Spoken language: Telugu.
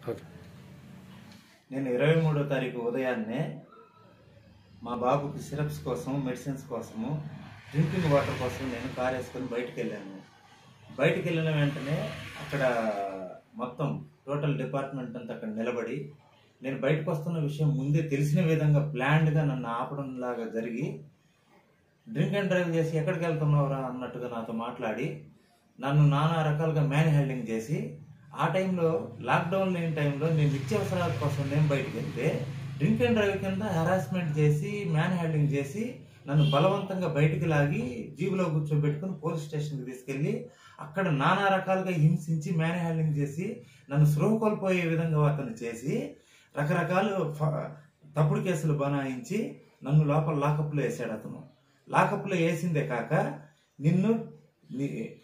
ఓకే నేను ఇరవై మూడో తారీఖు ఉదయాన్నే మా బాబుకి సిరప్స్ కోసం మెడిసిన్స్ కోసము డ్రింకింగ్ వాటర్ కోసం నేను కార్ వేసుకొని బయటకు వెళ్ళాను బయటకు వెళ్ళిన వెంటనే అక్కడ మొత్తం టోటల్ డిపార్ట్మెంట్ అంతా అక్కడ నిలబడి నేను బయటకు వస్తున్న విషయం ముందే తెలిసిన విధంగా ప్లాన్డ్గా నన్ను ఆపడం లాగా జరిగి డ్రింక్ అండ్ డ్రైవ్ చేసి ఎక్కడికి వెళ్తున్నావురా అన్నట్టుగా నాతో మాట్లాడి నన్ను నానా రకాలుగా మ్యాన్ హ్యాండింగ్ చేసి ఆ టైంలో లాక్డౌన్ లేని టైంలో నేను నిత్యావసరాల కోసం నేను బయటికి వెళ్తే డ్రింక్ అండ్ డ్రైవ్ కింద హెరాస్మెంట్ చేసి మ్యాన్ హ్యాండింగ్ చేసి నన్ను బలవంతంగా బయటికి లాగి జీబులో కూర్చోబెట్టుకుని పోలీస్ స్టేషన్కి తీసుకెళ్ళి అక్కడ నానా రకాలుగా హింసించి మ్యాన్ హ్యాండింగ్ చేసి నన్ను స్పృహ కోల్పోయే విధంగా అతను చేసి రకరకాలు ఫ- తప్పుడు కేసులు బనాయించి నన్ను లోపల లాకప్లో వేసాడు అతను లాకప్లో వేసిందే కాక నిన్ను నీ-